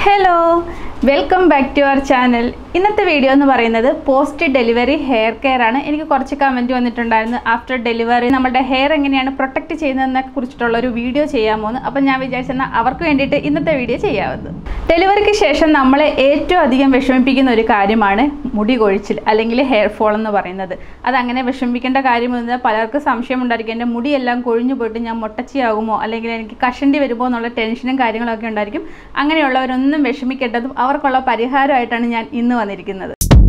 hello welcome back to our channel ഇന്നത്തെ video എന്ന് പറയുന്നത് പോസ്റ്റ് ഡെലിവറി ഹെയർ കെയർ ആണ് എനിക്ക് കുറച്ച് കമൻറ്റ് വന്നിട്ടുണ്ടായിരുന്നു ആഫ്റ്റർ ഡെലിവറി നമ്മുടെ ഹെയർ എങ്ങനെയാണ് പ്രൊട്ടക്റ്റ് ചെയ്യുന്നതിനെ കുറിച്ചിട്ടുള്ള ഒരു വീഡിയോ ചെയ്യാമോന്ന് അപ്പം ഞാൻ വിചാരിച്ചെന്നാൽ അവർക്ക് വേണ്ടിയിട്ട് ഇന്നത്തെ വീഡിയോ ചെയ്യാവുന്നത് ഡെലിവറിക്ക് ശേഷം നമ്മളെ ഏറ്റവും അധികം വിഷമിപ്പിക്കുന്ന ഒരു കാര്യമാണ് മുടി കൊഴിച്ചിൽ അല്ലെങ്കിൽ ഹെയർ ഫോൾ എന്ന് പറയുന്നത് അതങ്ങനെ വിഷമിക്കേണ്ട കാര്യമെന്ന് പലർക്കും സംശയം ഉണ്ടായിരിക്കും എൻ്റെ മുടിയെല്ലാം കൊഴിഞ്ഞു പോയിട്ട് ഞാൻ മുട്ടച്ചിയാകുമോ അല്ലെങ്കിൽ എനിക്ക് കഷണ്ടി വരുമോ എന്നുള്ള ടെൻഷനും കാര്യങ്ങളൊക്കെ ഉണ്ടായിരിക്കും അങ്ങനെയുള്ളവരൊന്നും വിഷമിക്കേണ്ടതും അവർക്കുള്ള പരിഹാരമായിട്ടാണ് ഞാൻ ഇന്ന് വന്നിരിക്കുന്നത്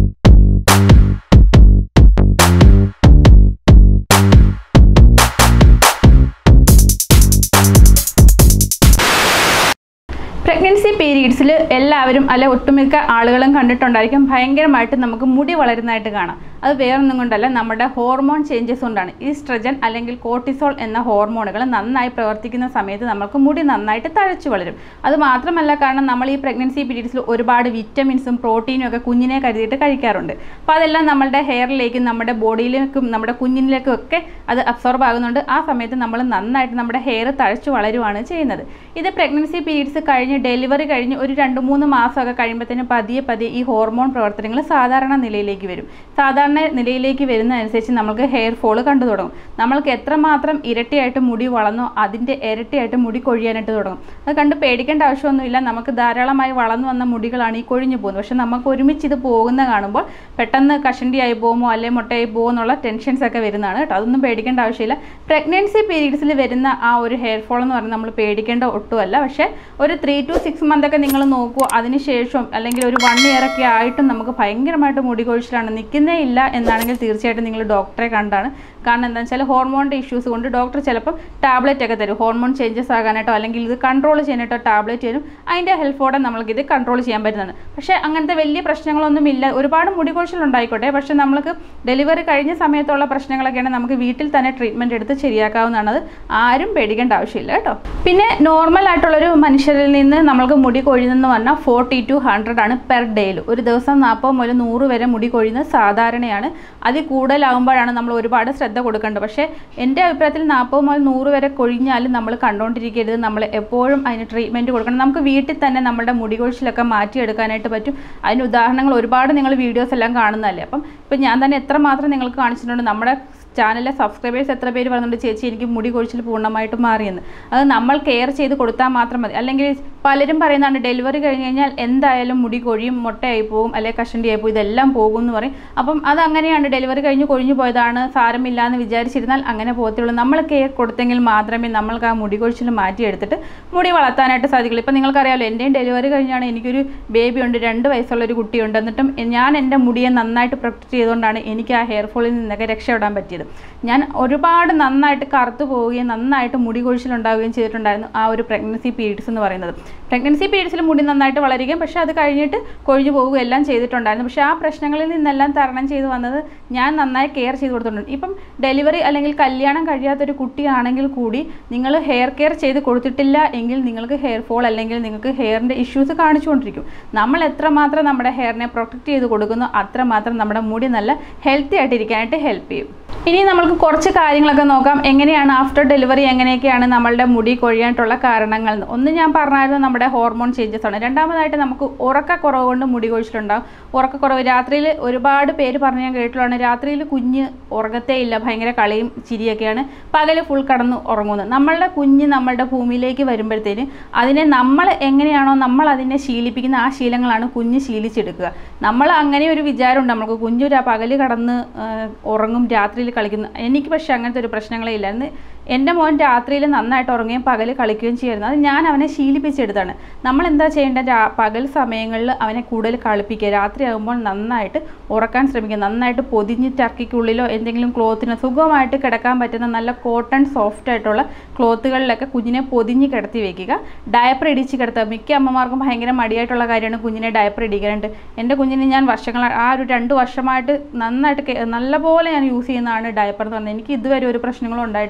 പ്രഗ്നൻസി പീരീഡ്സിൽ എല്ലാവരും അല്ലെ ഒട്ടുമിക്ക ആളുകളും കണ്ടിട്ടുണ്ടായിരിക്കും ഭയങ്കരമായിട്ട് നമുക്ക് മുടി വളരുന്നതായിട്ട് കാണാം അത് വേറൊന്നും കൊണ്ടല്ല നമ്മുടെ ഹോർമോൺ ചേഞ്ചസ് കൊണ്ടാണ് ഈസ്ട്രജൻ അല്ലെങ്കിൽ കോർട്ടിസോൾ എന്ന ഹോർമോണുകൾ നന്നായി പ്രവർത്തിക്കുന്ന സമയത്ത് നമുക്ക് മുടി നന്നായിട്ട് തഴച്ചു വളരും അത് മാത്രമല്ല കാരണം നമ്മൾ ഈ പ്രഗ്നൻസി പീരീഡ്സിൽ ഒരുപാട് വിറ്റമിൻസും പ്രോട്ടീനും ഒക്കെ കുഞ്ഞിനെ കരുതിയിട്ട് കഴിക്കാറുണ്ട് അപ്പോൾ അതെല്ലാം നമ്മളുടെ ഹെയറിലേക്കും നമ്മുടെ ബോഡിയിലേക്കും നമ്മുടെ കുഞ്ഞിലേക്കും ഒക്കെ അത് അബ്സോർബ് ആകുന്നുണ്ട് ആ സമയത്ത് നമ്മൾ നന്നായിട്ട് നമ്മുടെ ഹെയർ തഴച്ചു വളരുവാണ് ചെയ്യുന്നത് ഇത് പ്രഗ്നൻസി പീരീഡ്സ് കഴിഞ്ഞ് ഡെലിവറി കഴിഞ്ഞ് ഒരു രണ്ട് മൂന്ന് മാസമൊക്കെ കഴിയുമ്പോഴത്തേനും പതിയെ പതിയെ ഈ ഹോർമോൺ പ്രവർത്തനങ്ങൾ സാധാരണ നിലയിലേക്ക് വരും സാധാരണ നിലയിലേക്ക് വരുന്നതനുസരിച്ച് നമുക്ക് ഹെയർ ഫോൾ കണ്ടു തുടങ്ങും നമ്മൾക്ക് എത്രമാത്രം ഇരട്ടിയായിട്ട് മുടി വളർന്നോ അതിൻ്റെ ഇരട്ടിയായിട്ട് മുടി കൊഴിയാനായിട്ട് തുടങ്ങും അത് കണ്ട് പേടിക്കേണ്ട ആവശ്യമൊന്നുമില്ല നമുക്ക് ധാരാളമായി വളർന്നു വന്ന മുടികളാണ് ഈ കൊഴിഞ്ഞു പോകുന്നത് പക്ഷെ നമുക്ക് ഒരുമിച്ച് ഇത് പോകുന്ന കാണുമ്പോൾ പെട്ടെന്ന് കഷണ്ടിയായി പോകുമോ അല്ലെങ്കിൽ മുട്ടയായി പോകുമോ എന്നുള്ള ടെൻഷൻസ് ഒക്കെ വരുന്നതാണ് കേട്ടോ അതൊന്നും പേടിക്കേണ്ട ആവശ്യമില്ല പ്രഗ്നൻസി പീരീഡ്സിൽ വരുന്ന ആ ഒരു ഹെയർ ഫോൾ എന്ന് പറഞ്ഞാൽ നമ്മൾ പേടിക്കേണ്ട ഒട്ടുമല്ല പക്ഷേ ഒരു ത്രീ ടു സിക്സ് മന്ത് ഒക്കെ നിങ്ങൾ നോക്കൂ അതിനുശേഷം അല്ലെങ്കിൽ ഒരു വൺ ഇയർ ഒക്കെ ആയിട്ടും നമുക്ക് ഭയങ്കരമായിട്ട് മുടി കൊഴിച്ചിലാണ് നിൽക്കുന്നേ ഇല്ല എന്നാണെങ്കിൽ തീർച്ചയായിട്ടും നിങ്ങൾ ഡോക്ടറെ കണ്ടാണ് കാരണം എന്താണെന്ന് വെച്ചാൽ ഹോർമോണിൻ്റെ ഇഷ്യൂസ് കൊണ്ട് ഡോക്ടർ ചിലപ്പം ടാബ്ലറ്റ് ഒക്കെ തരും ഹോർമോൺ ചേഞ്ചസ് ആകാനായിട്ടോ അല്ലെങ്കിൽ ഇത് കൺട്രോൾ ചെയ്യാനായിട്ടോ ടാബ്ലറ്റ് തരും അതിൻ്റെ ഹെൽപ്പോടെ നമ്മൾക്ക് ഇത് കൺട്രോൾ ചെയ്യാൻ പറ്റുന്നതാണ് പക്ഷേ അങ്ങനത്തെ വലിയ പ്രശ്നങ്ങളൊന്നും ഇല്ല ഒരുപാട് മുടി കൊഴിച്ചിലുണ്ടായിക്കോട്ടെ പക്ഷേ നമ്മൾക്ക് ഡെലിവറി കഴിഞ്ഞ സമയത്തുള്ള പ്രശ്നങ്ങളൊക്കെയാണ് നമുക്ക് വീട്ടിൽ തന്നെ ട്രീറ്റ്മെൻറ്റ് എടുത്ത് ശരിയാക്കാവുന്നതാണ് അത് ആരും പേടിക്കേണ്ട ആവശ്യമില്ല കേട്ടോ പിന്നെ നോർമൽ ആയിട്ടുള്ളൊരു മനുഷ്യരിൽ നിന്ന് നമ്മൾക്ക് മുടി കൊഴിയുന്നതെന്ന് പറഞ്ഞാൽ ഫോർട്ടി ടു ഹൺഡ്രഡ് ആണ് പെർ ഡേയിൽ ഒരു ദിവസം നാൽപ്പത് മുതൽ നൂറ് വരെ മുടി കൊഴിയുന്നത് സാധാരണയാണ് അതിൽ കൂടുതലാകുമ്പോഴാണ് നമ്മൾ ഒരുപാട് ശ്രദ്ധ കൊടുക്കേണ്ടത് പക്ഷേ എൻ്റെ അഭിപ്രായത്തിൽ നാൽപ്പത് മുതൽ നൂറ് വരെ കൊഴിഞ്ഞാലും നമ്മൾ കണ്ടുകൊണ്ടിരിക്കരുത് നമ്മൾ എപ്പോഴും അതിന് ട്രീറ്റ്മെൻറ്റ് കൊടുക്കണം നമുക്ക് വീട്ടിൽ തന്നെ നമ്മുടെ മുടി കൊഴിച്ചിലൊക്കെ മാറ്റിയെടുക്കാനായിട്ട് പറ്റും അതിന് ഉദാഹരണങ്ങൾ ഒരുപാട് നിങ്ങൾ വീഡിയോസ് എല്ലാം കാണുന്നതല്ലേ അപ്പം ഇപ്പം ഞാൻ തന്നെ എത്രമാത്രം നിങ്ങൾക്ക് കാണിച്ചിട്ടുണ്ട് നമ്മുടെ ചാനലിലെ സബ്സ്ക്രൈബേഴ്സ് എത്ര പേര് പറയുന്നുണ്ട് ചേച്ചി എനിക്ക് മുടി കൊഴിച്ചിൽ പൂർണ്ണമായിട്ടും മാറിയെന്ന് അത് നമ്മൾ കെയർ ചെയ്ത് കൊടുത്താൽ മാത്രം മതി അല്ലെങ്കിൽ പലരും പറയുന്നതാണ് ഡെലിവറി കഴിഞ്ഞ് കഴിഞ്ഞാൽ എന്തായാലും മുടി കൊഴിയും മുട്ടയായി പോകും അല്ലെങ്കിൽ കഷണ്ടിയായി പോകും ഇതെല്ലാം പോകും എന്ന് പറയും അപ്പം അത് അങ്ങനെയാണ് ഡെലിവറി കഴിഞ്ഞ് കൊഴിഞ്ഞു പോയതാണ് സാരമില്ല എന്ന് വിചാരിച്ചിരുന്നാൽ അങ്ങനെ പോകത്തുള്ളൂ നമ്മൾ കെയർ കൊടുത്തെങ്കിൽ മാത്രമേ നമ്മൾക്ക് ആ മുടി കൊഴിച്ചിൽ മാറ്റിയെടുത്തിട്ട് മുടി വളർത്താനായിട്ട് സാധിക്കുള്ളൂ ഇപ്പം നിങ്ങൾക്കറിയാമല്ലോ എൻ്റെയും ഡെലിവറി കഴിഞ്ഞാണ് എനിക്കൊരു ബേബി ഉണ്ട് രണ്ട് വയസ്സുള്ള ഒരു കുട്ടിയുണ്ട് എന്നിട്ടും ഞാൻ എൻ്റെ മുടിയെ നന്നായിട്ട് പ്രൊട്ടക്റ്റ് ചെയ്തുകൊണ്ടാണ് എനിക്ക് ആ ഹെയർ ഫോളിൽ നിന്നൊക്കെ രക്ഷപ്പെടാൻ പറ്റിയത് ഞാൻ ഒരുപാട് നന്നായിട്ട് കറുത്തു പോവുകയും നന്നായിട്ട് മുടി കൊഴിച്ചിലുണ്ടാവുകയും ചെയ്തിട്ടുണ്ടായിരുന്നു ആ ഒരു പ്രഗ്നൻസി പീരീഡ്സ് എന്ന് പറയുന്നത് പ്രഗ്നൻസി പീരീഡ്സിൽ മുടി നന്നായിട്ട് വളരുകയും പക്ഷേ അത് കഴിഞ്ഞിട്ട് കൊഴിഞ്ഞു പോവുകയും എല്ലാം ചെയ്തിട്ടുണ്ടായിരുന്നു പക്ഷേ ആ പ്രശ്നങ്ങളിൽ നിന്നെല്ലാം തരണം ചെയ്ത് വന്നത് ഞാൻ നന്നായി കെയർ ചെയ്ത് കൊടുത്തിട്ടുണ്ട് ഇപ്പം ഡെലിവറി അല്ലെങ്കിൽ കല്യാണം കഴിയാത്തൊരു കുട്ടിയാണെങ്കിൽ കൂടി നിങ്ങൾ ഹെയർ കെയർ ചെയ്ത് കൊടുത്തിട്ടില്ല എങ്കിൽ നിങ്ങൾക്ക് ഹെയർ ഫോൾ അല്ലെങ്കിൽ നിങ്ങൾക്ക് ഹെയറിൻ്റെ ഇഷ്യൂസ് കാണിച്ചുകൊണ്ടിരിക്കും നമ്മൾ എത്രമാത്രം നമ്മുടെ ഹെയറിനെ പ്രൊട്ടക്റ്റ് ചെയ്ത് കൊടുക്കുന്നോ അത്രമാത്രം നമ്മുടെ മുടി നല്ല ഹെൽത്തി ആയിട്ടിരിക്കാനായിട്ട് ഹെൽപ്പ് ചെയ്യും ഇനി നമുക്ക് കുറച്ച് കാര്യങ്ങളൊക്കെ നോക്കാം എങ്ങനെയാണ് ആഫ്റ്റർ ഡെലിവറി എങ്ങനെയൊക്കെയാണ് നമ്മളുടെ മുടി കൊഴിയാനായിട്ടുള്ള കാരണങ്ങൾ എന്ന് ഒന്ന് ഞാൻ പറഞ്ഞായിരുന്നു നമ്മുടെ ഹോർമോൺ ചേഞ്ചസ് ആണ് രണ്ടാമതായിട്ട് നമുക്ക് ഉറക്കക്കുറവ് കൊണ്ട് മുടി കൊഴിച്ചിലുണ്ടാകും ഉറക്കക്കുറവ് രാത്രിയിൽ ഒരുപാട് പേര് പറഞ്ഞ് ഞാൻ കേട്ടിട്ടുള്ളതാണ് രാത്രിയിൽ കുഞ്ഞ് ഉറങ്ങത്തേ ഇല്ല ഭയങ്കര കളിയും ചിരിയൊക്കെയാണ് പകൽ ഫുൾ കടന്ന് ഉറങ്ങുന്നത് നമ്മളുടെ കുഞ്ഞ് നമ്മളുടെ ഭൂമിയിലേക്ക് വരുമ്പോഴത്തേന് അതിനെ നമ്മൾ എങ്ങനെയാണോ നമ്മൾ അതിനെ ശീലിപ്പിക്കുന്ന ആ ശീലങ്ങളാണ് കുഞ്ഞ് ശീലിച്ചെടുക്കുക നമ്മൾ അങ്ങനെ ഒരു വിചാരമുണ്ട് നമുക്ക് കുഞ്ഞു പകൽ കടന്ന് ഉറങ്ങും രാത്രിയിൽ കളിക്കുന്നു എനിക്ക് പക്ഷേ അങ്ങനത്തെ ഒരു പ്രശ്നങ്ങളേ ഇല്ലായിരുന്നു എൻ്റെ മോൻ രാത്രിയിൽ നന്നായിട്ട് ഉറങ്ങുകയും പകൽ കളിക്കുകയും ചെയ്യുമായിരുന്നു അത് ഞാൻ അവനെ ശീലിപ്പിച്ചെടുത്താണ് നമ്മൾ എന്താ ചെയ്യേണ്ടത് രാ പകൽ സമയങ്ങളിൽ അവനെ കൂടുതൽ കളിപ്പിക്കുക രാത്രിയാകുമ്പോൾ നന്നായിട്ട് ഉറക്കാൻ ശ്രമിക്കുക നന്നായിട്ട് പൊതിഞ്ഞ് ടർക്കിക്കുള്ളിലോ എന്തെങ്കിലും ക്ലോത്തിനോ സുഖമായിട്ട് കിടക്കാൻ പറ്റുന്ന നല്ല കോട്ടൺ സോഫ്റ്റ് ആയിട്ടുള്ള ക്ലോത്തുകളിലൊക്കെ കുഞ്ഞിനെ പൊതിഞ്ഞ് കിടത്തി വെക്കുക ഡയപ്പർ ഇടിച്ച് കിടത്തുക മിക്ക അമ്മമാർക്കും ഭയങ്കര മടിയായിട്ടുള്ള കാര്യമാണ് കുഞ്ഞിനെ ഡയപ്പർ ഇടിക്കാനായിട്ട് എൻ്റെ കുഞ്ഞിനെ ഞാൻ വർഷങ്ങൾ ആ ഒരു രണ്ട് വർഷമായിട്ട് നന്നായിട്ട് നല്ലപോലെ ഞാൻ യൂസ് ചെയ്യുന്നതാണ് ഡയപ്പർ എന്ന് പറഞ്ഞാൽ എനിക്ക് ഇതുവരെ ഒരു പ്രശ്നങ്ങളും ഉണ്ടായിട്ടില്ല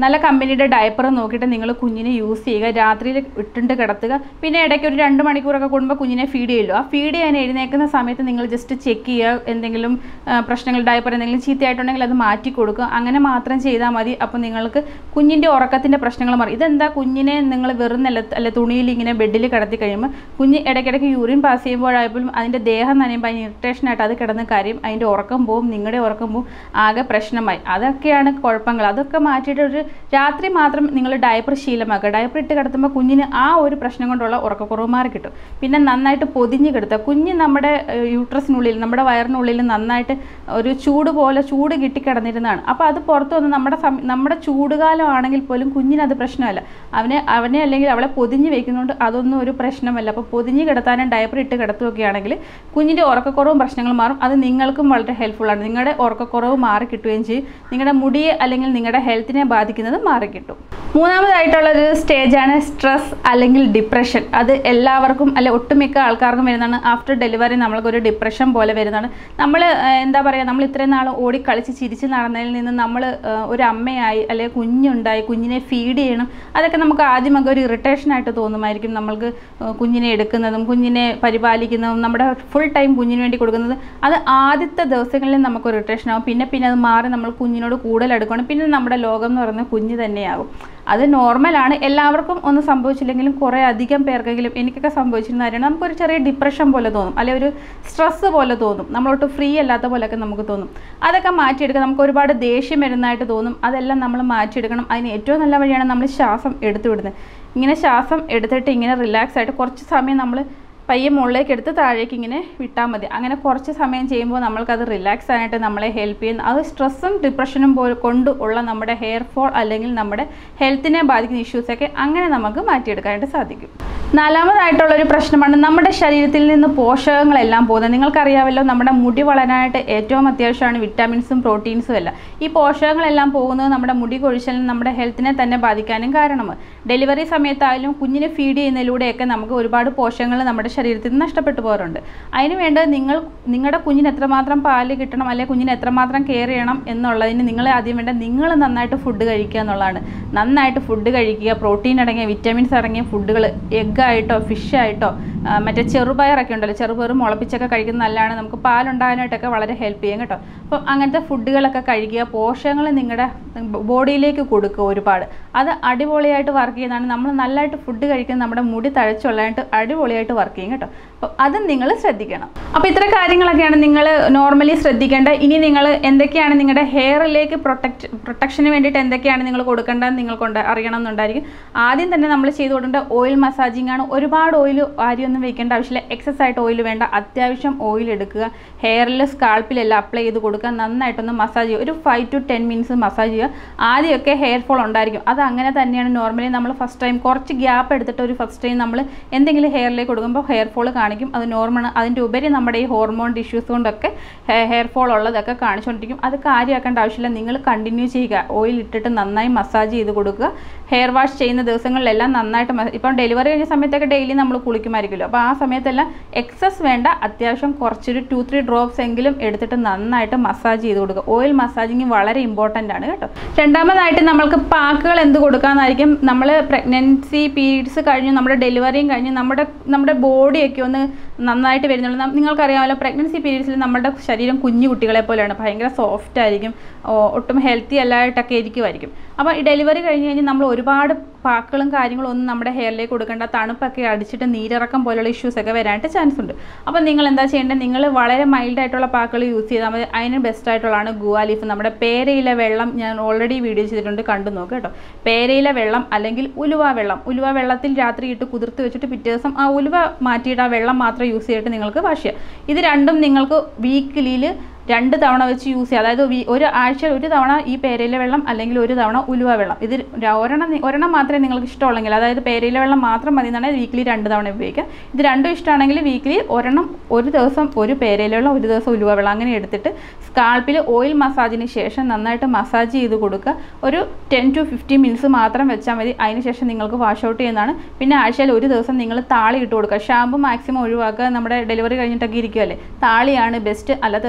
നല്ല കമ്പനിയുടെ ഡയപ്പർ നോക്കിയിട്ട് നിങ്ങൾ കുഞ്ഞിനെ യൂസ് ചെയ്യുക രാത്രിയിൽ ഇട്ടിട്ട് കിടത്തുക പിന്നെ ഇടയ്ക്ക് ഒരു രണ്ട് മണിക്കൂറൊക്കെ കൂടുമ്പോൾ കുഞ്ഞിനെ ഫീഡ് ചെയ്യുമല്ലോ ആ ഫീഡ് ചെയ്യാൻ എഴുന്നേൽക്കുന്ന സമയത്ത് നിങ്ങൾ ജസ്റ്റ് ചെക്ക് ചെയ്യുക എന്തെങ്കിലും ആ, പ്രശ്നങ്ങൾ ഡയപ്പർ എന്തെങ്കിലും ചീത്തയായിട്ടുണ്ടെങ്കിൽ അത് മാറ്റി കൊടുക്കുക അങ്ങനെ മാത്രം ചെയ്താൽ മതി അപ്പോൾ നിങ്ങൾക്ക് കുഞ്ഞിൻ്റെ ഉറക്കത്തിൻ്റെ പ്രശ്നങ്ങൾ മാറി ഇതെന്താ കുഞ്ഞിനെ നിങ്ങൾ വെറും നില അല്ല തുണിയിൽ ഇങ്ങനെ ബെഡിൽ കിടത്തി കഴിയുമ്പോൾ കുഞ്ഞ് ഇടയ്ക്കിടയ്ക്ക് യൂറിൻ പാസ് ചെയ്യുമ്പോഴായപ്പോഴും അതിൻ്റെ ദേഹം നനയുമ്പോൾ അതിന് ഇറിറ്റേഷനായിട്ട് അത് കിടന്ന് കാര്യം അതിൻ്റെ ഉറക്കം പോവും നിങ്ങളുടെ ഉറക്കം പോവും ആകെ പ്രശ്നമായി അതൊക്കെയാണ് കുഴപ്പങ്ങൾ അതൊക്കെ മാറ്റിയിട്ട് ഒരു രാത്രി മാത്രം നിങ്ങൾ ഡയപ്പർ ശീലമാക്കുക ഡയപ്പർ ഇട്ട് കിടത്തുമ്പോൾ കുഞ്ഞിന് ആ ഒരു പ്രശ്നം കൊണ്ടുള്ള ഉറക്കക്കുറവ് മാറി കിട്ടും പിന്നെ നന്നായിട്ട് പൊതിഞ്ഞ് കിടത്തുക കുഞ്ഞ് നമ്മുടെ ഏഹ്, യൂട്രസിനുള്ളിൽ നമ്മുടെ വയറിനുള്ളിൽ നന്നായിട്ട് ഒരു ചൂട് പോലെ ചൂട് കിട്ടി കിടന്നിരുന്നതാണ് അപ്പോൾ അത് പുറത്ത് വന്ന് നമ്മുടെ സമ- നമ്മുടെ ചൂടുകാലം ആണെങ്കിൽ പോലും കുഞ്ഞിനത് പ്രശ്നമല്ല അവനെ അവനെ അല്ലെങ്കിൽ അവളെ പൊതിഞ്ഞ് വെക്കുന്നതുകൊണ്ട് അതൊന്നും ഒരു പ്രശ്നമല്ല അപ്പോൾ പൊതിഞ്ഞ് കിടത്താനും ഡയപ്പർ ഇട്ട് കിടത്തുകയാണെങ്കിൽ കുഞ്ഞിൻ്റെ ഉറക്കക്കുറവും പ്രശ്നങ്ങൾ മാറും അത് നിങ്ങൾക്കും വളരെ ഹെൽപ്ഫുള്ളാണ് നിങ്ങളുടെ ഉറക്കക്കുറവ് മാറി കിട്ടുകയും ചെയ്യും നിങ്ങളുടെ മുടിയെ അല്ലെങ്കിൽ നിങ്ങളുടെ ഹെൽത്തിനെ ബാധിക്കുന്നത് മാറി കിട്ടും മൂന്നാമതായിട്ടുള്ള ഒരു സ്റ്റേജാണ് സ്ട്രെസ് അല്ലെങ്കിൽ ഡിപ്രഷൻ അത് എല്ലാവർക്കും അല്ലെ ഒട്ടുമിക്ക ആൾക്കാർക്കും വരുന്നതാണ് ആഫ്റ്റർ ഡെലിവറി നമ്മൾക്കൊരു ഡിപ്രഷൻ പോലെ വരുന്നതാണ് നമ്മൾ എന്താ പറയുക നമ്മൾ ഇത്രയും നാൾ ഓടി കളിച്ച് ചിരിച്ച് നടന്നതിൽ നിന്ന് നമ്മൾ ഒരു അമ്മയായി അല്ലെങ്കിൽ കുഞ്ഞുണ്ടായി കുഞ്ഞിനെ ഫീഡ് ചെയ്യണം അതൊക്കെ നമുക്ക് ആദ്യമൊക്കെ ഒരു ഇറിറ്റേഷനായിട്ട് തോന്നുമായിരിക്കും നമ്മൾക്ക് ഏഹ് കുഞ്ഞിനെ എടുക്കുന്നതും കുഞ്ഞിനെ പരിപാലിക്കുന്നതും നമ്മുടെ ഫുൾ ടൈം കുഞ്ഞിന് വേണ്ടി കൊടുക്കുന്നത് അത് ആദ്യത്തെ ദിവസങ്ങളിൽ നമുക്ക് ഇറിറ്റേഷൻ ആവും പിന്നെ പിന്നെ അത് മാറി നമ്മൾ കുഞ്ഞിനോട് കൂടുതൽ അടുക്കണം പിന്നെ നമ്മുടെ ലോകം എന്ന് പറയുന്നത് കുഞ്ഞ് തന്നെയാകും അത് നോർമലാണ് എല്ലാവർക്കും ഒന്നും സംഭവിച്ചില്ലെങ്കിലും കുറേ അധികം പേർക്കെങ്കിലും എനിക്കൊക്കെ സംഭവിച്ചിരുന്ന കാര്യമാണ് നമുക്കൊരു ചെറിയ ഡിപ്രഷൻ പോലെ തോന്നും അല്ലെങ്കിൽ ഒരു സ്ട്രെസ്സ് പോലെ തോന്നും നമ്മളോട്ട് ഫ്രീ അല്ലാത്ത പോലെയൊക്കെ നമുക്ക് തോന്നും അതൊക്കെ മാറ്റിയെടുക്കുക നമുക്ക് ഒരുപാട് ദേഷ്യം വരുന്നതായിട്ട് തോന്നും അതെല്ലാം നമ്മൾ മാറ്റിയെടുക്കണം അതിന് ഏറ്റവും നല്ല വഴിയാണ് നമ്മൾ ശ്വാസം എടുത്തു വിടുന്നത് ഇങ്ങനെ ശ്വാസം എടുത്തിട്ട് ഇങ്ങനെ റിലാക്സ് ആയിട്ട് കുറച്ച് സമയം നമ്മൾ പയ്യെ മുകളിലേക്ക് എടുത്ത് താഴേക്ക് ഇങ്ങനെ വിട്ടാൽ മതി അങ്ങനെ കുറച്ച് സമയം ചെയ്യുമ്പോൾ നമ്മൾക്കത് റിലാക്സ് ആയിട്ട് നമ്മളെ ഹെൽപ്പ് ചെയ്യുന്നു അത് സ്ട്രെസ്സും ഡിപ്രഷനും പോ കൊണ്ട് ഉള്ള നമ്മുടെ ഹെയർ ഫോൾ അല്ലെങ്കിൽ നമ്മുടെ ഹെൽത്തിനെ ബാധിക്കുന്ന ഇഷ്യൂസൊക്കെ അങ്ങനെ നമുക്ക് മാറ്റിയെടുക്കാനായിട്ട് സാധിക്കും നാലാമതായിട്ടുള്ള ഒരു പ്രശ്നമാണ് നമ്മുടെ ശരീരത്തിൽ നിന്ന് പോഷകങ്ങളെല്ലാം പോകുന്നത് നിങ്ങൾക്കറിയാമല്ലോ നമ്മുടെ മുടി വളരാനായിട്ട് ഏറ്റവും അത്യാവശ്യമാണ് വിറ്റാമിൻസും പ്രോട്ടീൻസും എല്ലാം ഈ പോഷകങ്ങളെല്ലാം പോകുന്നത് നമ്മുടെ മുടി കൊഴിച്ചലിനും നമ്മുടെ ഹെൽത്തിനെ തന്നെ ബാധിക്കാനും കാരണമാണ് ഡെലിവറി സമയത്തായാലും കുഞ്ഞിനെ ഫീഡ് ചെയ്യുന്നതിലൂടെയൊക്കെ നമുക്ക് ഒരുപാട് പോഷകങ്ങൾ നമ്മുടെ ശരീരത്തിൽ നിന്ന് നഷ്ടപ്പെട്ടു പോകാറുണ്ട് അതിന് വേണ്ടത് നിങ്ങൾ നിങ്ങളുടെ കുഞ്ഞിന് എത്രമാത്രം പാല് കിട്ടണം അല്ലെങ്കിൽ കുഞ്ഞിന് എത്രമാത്രം കെയർ ചെയ്യണം എന്നുള്ളതിന് നിങ്ങൾ ആദ്യം വേണ്ട നിങ്ങൾ നന്നായിട്ട് ഫുഡ് കഴിക്കുക എന്നുള്ളതാണ് നന്നായിട്ട് ഫുഡ് കഴിക്കുക പ്രോട്ടീൻ അടങ്ങിയ വിറ്റാമിൻസ് അടങ്ങിയ ഫുഡുകൾ എഗ്ഗായിട്ടോ ഫിഷായിട്ടോ മറ്റേ ചെറുപയറൊക്കെ ഉണ്ടല്ലോ ചെറുപയർ മുളപ്പിച്ചൊക്കെ കഴിക്കുന്നത് നല്ലതാണ് നമുക്ക് പാലുണ്ടാകാനായിട്ടൊക്കെ വളരെ ഹെൽപ്പ് ചെയ്യും കേട്ടോ അപ്പം അങ്ങനത്തെ ഫുഡുകളൊക്കെ കഴിക്കുക പോഷകങ്ങൾ നിങ്ങളുടെ ബോഡിയിലേക്ക് കൊടുക്കുക ഒരുപാട് അത് അടിപൊളിയായിട്ട് വർക്ക് ചെയ്യുന്നതാണ് നമ്മൾ നല്ലതായിട്ട് ഫുഡ് കഴിക്കുന്നത് നമ്മുടെ മുടി തഴച്ചുള്ളതായിട്ട് അടിപൊളിയായിട്ട് വർക്ക് ചെയ്യും കേട്ടോ അപ്പോൾ അത് നിങ്ങൾ ശ്രദ്ധിക്കണം അപ്പോൾ ഇത്ര കാര്യങ്ങളൊക്കെയാണ് നിങ്ങൾ നോർമലി ശ്രദ്ധിക്കേണ്ടത് ഇനി നിങ്ങൾ എന്തൊക്കെയാണ് നിങ്ങളുടെ ഹെയറിലേക്ക് പ്രൊട്ടക്റ്റ് പ്രൊട്ടക്ഷന് വേണ്ടിയിട്ട് എന്തൊക്കെയാണ് നിങ്ങൾ കൊടുക്കേണ്ടത് നിങ്ങൾക്കൊണ്ട് അറിയണം എന്നുണ്ടായിരിക്കും ആദ്യം തന്നെ നമ്മൾ ചെയ്ത് കൊടുക്കേണ്ട ഓയിൽ മസാജിങ് ആണ് ഒരുപാട് ഓയിൽ ആര്യൊന്നും വെക്കേണ്ട ആവശ്യമില്ല എക്സസ് ആയിട്ട് ഓയിൽ വേണ്ട അത്യാവശ്യം ഓയിൽ എടുക്കുക ഹെയറിൽ സ്കാൾപ്പിലെല്ലാം അപ്ലൈ ചെയ്ത് കൊടുക്കുക നന്നായിട്ടൊന്ന് മസാജ് ചെയ്യുക ഒരു five to ten minutes massage ചെയ്യുക ആദ്യമൊക്കെ ഹെയർ ഫോൾ ഉണ്ടായിരിക്കും അത് അങ്ങനെ തന്നെയാണ് നോർമലി നമ്മൾ ഫസ്റ്റ് ടൈം കുറച്ച് ഗ്യാപ്പ് എടുത്തിട്ട് ഒരു ഫസ്റ്റ് ടൈം നമ്മൾ എന്തെങ്കിലും ഹെയറിലേക്ക് കൊടുക്കുമ്പോൾ ഹെയർ ഫോൾ കാണിക്കും അത് നോർമൽ അതിൻ്റെ ഉപരി നമ്മുടെ ഈ ഹോർമോൺ ടിഷ്യൂസ് കൊണ്ടൊക്കെ ഹെയർ ഫോൾ ഉള്ളതൊക്കെ കാണിച്ചുകൊണ്ടിരിക്കും അത് കാര്യമാക്കേണ്ട ആവശ്യമില്ല നിങ്ങൾ കണ്ടിന്യൂ ചെയ്യുക ഓയിൽ ഇട്ടിട്ട് നന്നായി മസാജ് ചെയ്ത് കൊടുക്കുക ഹെയർ വാഷ് ചെയ്യുന്ന ദിവസങ്ങളിലെല്ലാം നന്നായിട്ട് മ- ഇപ്പം ഡെലിവറി കഴിഞ്ഞ സമയത്തൊക്കെ ഡെയിലി നമ്മൾ കുളിക്കുമായിരിക്കുമല്ലോ അപ്പോൾ ആ സമയത്തെല്ലാം എക്സസ് വേണ്ട അത്യാവശ്യം കുറച്ചൊരു ടു ത്രീ ഡ്രോപ്സ് എങ്കിലും എടുത്തിട്ട് നന്നായിട്ട് മസാജ് ചെയ്ത് കൊടുക്കുക ഓയിൽ മസാജിങ് വളരെ ഇമ്പോർട്ടൻ്റ് ആണ് കേട്ടോ രണ്ടാമതായിട്ട് നമ്മൾക്ക് പാക്കുകൾ എന്ത് കൊടുക്കാമെന്നായിരിക്കും നമ്മൾ പ്രഗ്നൻസി പീരീഡ്സ് കഴിഞ്ഞ് നമ്മുടെ ഡെലിവറിയും കഴിഞ്ഞ് നമ്മുടെ നമ്മുടെ ബോഡിയൊക്കെ ഒന്ന് നന്നായിട്ട് വരുന്നുള്ളൂ നം- നിങ്ങൾക്കറിയാമല്ലോ പ്രഗ്നൻസി പീരീഡ്സിൽ നമ്മുടെ ശരീരം കുഞ്ഞു കുട്ടികളെ പോലെയാണ് ഭയങ്കര സോഫ്റ്റ് ആയിരിക്കും ഓ, ഒട്ടും ഹെൽത്തി അല്ലായിട്ടൊക്കെ ഇരിക്കുമായിരിക്കും അപ്പോൾ ഈ ഡെലിവറി കഴിഞ്ഞ് കഴിഞ്ഞ് നമ്മൾ ഒരുപാട് പാക്കുകളും കാര്യങ്ങളും ഒന്നും നമ്മുടെ ഹെയറിലേക്ക് കൊടുക്കേണ്ട തണുപ്പൊക്കെ അടിച്ചിട്ട് നീരിറക്കം പോലുള്ള ഇഷ്യൂസ് ഒക്കെ വരാനായിട്ട് ചാൻസ് ഉണ്ട് അപ്പോൾ നിങ്ങൾ എന്താ ചെയ്യേണ്ടത് നിങ്ങൾ വളരെ മൈൽഡ് ആയിട്ടുള്ള പാക്കുകൾ യൂസ് ചെയ്താൽ മതി അതിന് ബെസ്റ്റ് ആയിട്ടുള്ളതാണ് ഗുവാ ലീഫ് നമ്മുടെ പേരയിലെ വെള്ളം ഞാൻ ഓൾറെഡി വീഡിയോ ചെയ്തിട്ടുണ്ട് കണ്ടു നോക്കുക കേട്ടോ പേരയിലെ വെള്ളം അല്ലെങ്കിൽ ഉലുവ വെള്ളം ഉലുവ വെള്ളത്തിൽ രാത്രി ഇട്ട് കുതിർത്ത് വെച്ചിട്ട് പിറ്റേ ദിവസം ആ ഉലുവ മാറ്റിയിട്ട് ആ വെള്ളം മാത്രം യൂസ് ചെയ്തിട്ട് നിങ്ങൾക്ക് വാഷ് ചെയ്യാം ഇത് രണ്ടും നിങ്ങൾക്ക് വീക്കിലിയിൽ രണ്ട് തവണ വെച്ച് യൂസ് ചെയ്യുക അതായത് വീ- ഒരു ആഴ്ച ഒരു തവണ ഈ പേരയിലെ വെള്ളം അല്ലെങ്കിൽ ഒരു തവണ ഉലുവ വെള്ളം ഇത് ര- ഒരെണ്ണം നി- ഒരെണ്ണം മാത്രമേ നിങ്ങൾക്ക് ഇഷ്ടമുള്ളെങ്കിൽ അതായത് പേരയിലെ വെള്ളം മാത്രം മതി എന്നാണ് വീക്കിലി രണ്ട് തവണ ഉപയോഗിക്കുക ഇത് രണ്ടും ഇഷ്ടമാണെങ്കിൽ വീക്കിലി ഒരെണ്ണം ഒരു ദിവസം ഒരു പേരയിലെ വെള്ളം ഒരു ദിവസം ഉലുവ വെള്ളം അങ്ങനെ എടുത്തിട്ട് സ്കാൾപ്പിൽ ഓയിൽ മസാജിന് ശേഷം നന്നായിട്ട് മസാജ് ചെയ്ത് കൊടുക്കുക ഒരു ടെൻ ടു ഫിഫ്റ്റീൻ മിനിറ്റ്സ് മാത്രം വെച്ചാൽ മതി അതിന് ശേഷം നിങ്ങൾക്ക് വാഷ് ഔട്ട് ചെയ്യുന്നതാണ് പിന്നെ ആഴ്ചയിൽ ഒരു ദിവസം നിങ്ങൾ താളി ഇട്ട് കൊടുക്കുക ഷാമ്പു മാക്സിമം ഒഴിവാക്കുക നമ്മുടെ ഡെലിവറി കഴിഞ്ഞിട്ടൊക്കെ ഇരിക്കുമല്ലേ താളിയാണ് ബെസ്റ്റ് അല്ലാത്ത ദിവസം എല്ലാം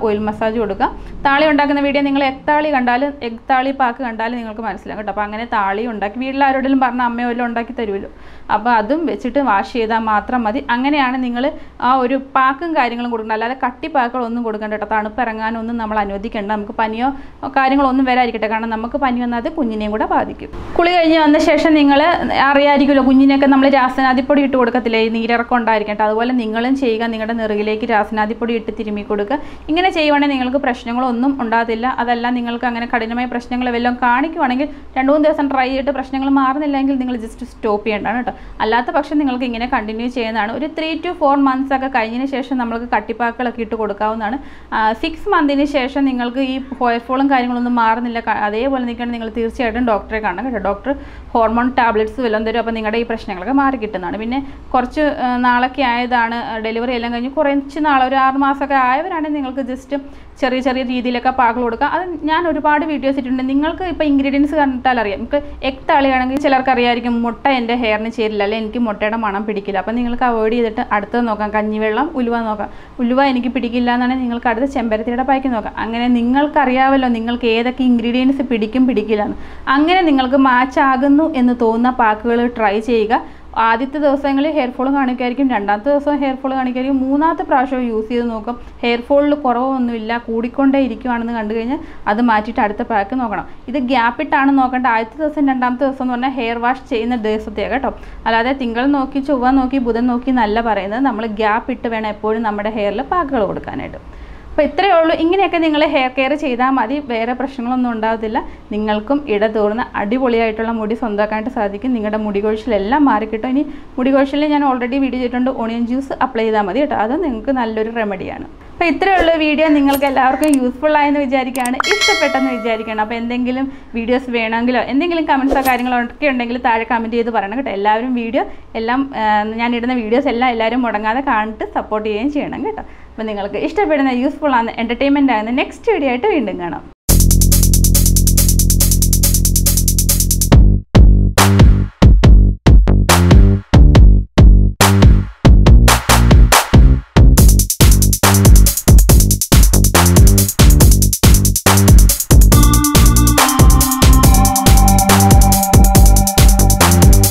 ഓയിൽ മസാജ് കൊടുക്കുക താളി ഉണ്ടാക്കുന്ന വീഡിയോ നിങ്ങൾ എഗ് താളി കണ്ടാലും എഗ് താളി പാക്ക് കണ്ടാലും നിങ്ങൾക്ക് മനസ്സിലാകും കേട്ടോ അപ്പോൾ അങ്ങനെ താളി ഉണ്ടാക്കി വീട്ടിൽ ആരോടെങ്കിലും പറഞ്ഞ അമ്മയോ വല്ലതും ഉണ്ടാക്കി തരുമല്ലോ അപ്പോൾ അതും വെച്ചിട്ട് വാഷ് ചെയ്താൽ മാത്രം മതി അങ്ങനെയാണ് നിങ്ങൾ ആ ഒരു പാക്കും കാര്യങ്ങളും കൊടുക്കണം അല്ലാതെ കട്ടി പാക്കുകളൊന്നും കൊടുക്കണ്ട കേട്ടോ തണുപ്പ് ഇറങ്ങാനൊന്നും നമ്മൾ അനുവദിക്കേണ്ട നമുക്ക് പനിയോ കാര്യങ്ങളൊന്നും വരാതിരിക്കട്ടെ കാരണം നമുക്ക് പനി വന്നാൽ അത് കുഞ്ഞിനെയും കൂടെ ബാധിക്കും കുളി കഴിഞ്ഞ് വന്ന ശേഷം നിങ്ങൾ അറിയാമായിരിക്കുമല്ലോ കുഞ്ഞിനൊക്കെ നമ്മൾ രാസനാദിപ്പൊടി ഇട്ട് കൊടുക്കത്തില്ലേ ഈ നീരിറക്കം ഉണ്ടായിരിക്കട്ടെ അതുപോലെ നിങ്ങളും ചെയ്യുക നിങ്ങളുടെ നെറുകിലേക്ക് രാസനാദിപ്പൊടി ഇട്ട് തിരുമ്മി കൊടുക്കുക ഇങ്ങനെ ചെയ്യുവാണെങ്കിൽ നിങ്ങൾക്ക് പ്രശ്നങ്ങളൊന്നും ഉണ്ടാകത്തില്ല അതല്ല നിങ്ങൾക്ക് അങ്ങനെ കഠിനമായ പ്രശ്നങ്ങൾ വല്ലതും കാണിക്കുവാണെങ്കിൽ രണ്ട് മൂന്ന് ദിവസം ട്രൈ ചെയ്തിട്ട് പ്രശ്നങ്ങൾ മാറുന്നില്ലെങ്കിൽ നിങ്ങൾ ജസ്റ്റ് സ്റ്റോപ്പ് ചെയ്യേണ്ടതാണ് കേട്ടോ അല്ലാത്ത പക്ഷം നിങ്ങൾക്ക് ഇങ്ങനെ കണ്ടിന്യൂ ചെയ്യുന്നതാണ് ഒരു ത്രീ ടു ഫോർ മന്ത്സ് ഒക്കെ കഴിഞ്ഞതിന് ശേഷം നമ്മൾക്ക് കട്ടിപ്പാക്കളൊക്കെ ഇട്ട് കൊടുക്കാവുന്നതാണ് സിക്സ് മന്തിന് ശേഷം നിങ്ങൾക്ക് ഈ ഹെയർ ഫോളും കാര്യങ്ങളൊന്നും മാറുന്നില്ല ക- അതേപോലെ നിൽക്കുകയാണെങ്കിൽ നിങ്ങൾ തീർച്ചയായിട്ടും ഡോക്ടറെ കാണണം കേട്ടോ ഡോക്ടർ ഹോർമോൺ ടാബ്ലറ്റ്സ് വല്ലതും തരും അപ്പോൾ നിങ്ങളുടെ ഈ പ്രശ്നങ്ങളൊക്കെ മാറി കിട്ടുന്നതാണ് പിന്നെ കുറച്ച് ആ, നാളൊക്കെ ആയതാണ് ഡെലിവറി എല്ലാം കഴിഞ്ഞ് കുറച്ച് നാൾ ഒരു ആറ് മാസമൊക്കെ ആയവരാണെങ്കിൽ നിങ്ങൾക്ക് ജസ്റ്റ് ചെറിയ ചെറിയ രീതിയിലൊക്കെ പാകൾ കൊടുക്കാം അത് ഞാൻ ഒരുപാട് വീഡിയോസ് ഇട്ടിട്ടുണ്ട് നിങ്ങൾക്ക് ഇപ്പോൾ ഇൻഗ്രീഡിയൻസ് കണ്ടാൽ അറിയാം നമുക്ക് എഗ് താളിയാണെങ്കിൽ ചിലർക്ക് അറിയാമായിരിക്കും മുട്ട എൻ്റെ ഹെയറിന് ചേരില്ല അല്ലെങ്കിൽ എനിക്ക് മുട്ടയുടെ മണം പിടിക്കില്ല അപ്പോൾ നിങ്ങൾക്ക് അവോയ്ഡ് ചെയ്തിട്ട് അടുത്തത് നോക്കാം കഞ്ഞിവെള്ളം ഉലുവ നോക്കാം ഉലുവ എനിക്ക് പിടിക്കില്ല എന്നാണെങ്കിൽ നിങ്ങൾക്ക് അടുത്ത ചെമ്പരത്തിയുടെ പായ്ക്ക് നോക്കാം അങ്ങനെ നിങ്ങൾക്കറിയാമല്ലോ നിങ്ങൾക്ക് ഏതൊക്കെ ഇൻഗ്രീഡിയൻസ് പിടിക്കും പിടിക്കില്ല എന്ന് അങ്ങനെ നിങ്ങൾക്ക് മാച്ച് ആകുന്നു എന്ന് തോന്നുന്ന പാക്കുകൾ ട്രൈ ചെയ്യുക ആദ്യത്തെ ദിവസങ്ങളിൽ ഹെയർ ഫോൾ കാണിക്കുമായിരിക്കും രണ്ടാമത്തെ ദിവസം ഹെയർ ഫോൾ കാണിക്കുമായിരിക്കും മൂന്നാമത്തെ പ്രാവശ്യം യൂസ് ചെയ്ത് നോക്കും ഹെയർ ഫോളിൽ കുറവൊന്നുമില്ല കൂടിക്കൊണ്ടേ ഇരിക്കുവാണെന്ന് കണ്ടു കഴിഞ്ഞാൽ അത് മാറ്റിയിട്ട് അടുത്ത പാക്ക് നോക്കണം ഇത് ഗ്യാപ്പ് ഇട്ടാണ് നോക്കേണ്ട ആദ്യത്തെ ദിവസം രണ്ടാമത്തെ ദിവസം എന്ന് പറഞ്ഞാൽ ഹെയർ വാഷ് ചെയ്യുന്ന ദിവസത്തെയാണ് കേട്ടോ അല്ലാതെ തിങ്കൾ നോക്കി ചൊവ്വ നോക്കി ബുധൻ നോക്കി എന്നല്ല പറയുന്നത് നമ്മൾ ഗ്യാപ്പ് ഇട്ട് വേണം എപ്പോഴും നമ്മുടെ ഹെയറിൽ പാക്കുകൾ കൊടുക്കാനായിട്ട് അപ്പോൾ ഇത്രയേ ഉള്ളൂ ഇങ്ങനെയൊക്കെ നിങ്ങൾ ഹെയർ കെയർ ചെയ്താൽ മതി വേറെ പ്രശ്നങ്ങളൊന്നും ഉണ്ടാകത്തില്ല നിങ്ങൾക്കും ഇടതൂർന്ന് അടിപൊളിയായിട്ടുള്ള മുടി സ്വന്തമാക്കാനായിട്ട് സാധിക്കും നിങ്ങളുടെ മുടി കൊഴിച്ചിലെല്ലാം മാറിക്കിട്ടും ഇനി മുടി കൊഴിച്ചിൽ ഞാൻ ഓൾറെഡി വീഡിയോ ചെയ്തിട്ടുണ്ട് ഓണിയൻ ജ്യൂസ് അപ്ലൈ ചെയ്താൽ മതി കേട്ടോ അത് നിങ്ങൾക്ക് നല്ലൊരു റെമഡിയാണ് അപ്പോൾ ഇത്രയുള്ള വീഡിയോ നിങ്ങൾക്ക് എല്ലാവർക്കും യൂസ്ഫുൾ ആയെന്ന് വിചാരിക്കുകയാണ് ഇഷ്ടപ്പെട്ടെന്ന് വിചാരിക്കുകയാണ് അപ്പോൾ എന്തെങ്കിലും വീഡിയോസ് വേണമെങ്കിലോ എന്തെങ്കിലും കമൻസോ കാര്യങ്ങളോ ഒക്കെ ഉണ്ടെങ്കിൽ താഴെ കമൻറ്റ് ചെയ്ത് പറയണം കേട്ടോ എല്ലാവരും വീഡിയോ എല്ലാം ആ, ഞാൻ ഇടുന്ന വീഡിയോസ് എല്ലാം എല്ലാവരും മുടങ്ങാതെ കണ്ടിട്ട് സപ്പോർട്ട് ചെയ്യുകയും ചെയ്യണം കേട്ടോ അപ്പോൾ നിങ്ങൾക്ക് ഇഷ്ടപ്പെടുന്ന യൂസ്ഫുൾ ആണ് എൻ്റർടൈൻമെൻറ്റ് ആകുന്ന നെക്സ്റ്റ് വീഡിയോ ആയിട്ട് വീണ്ടും കാണാം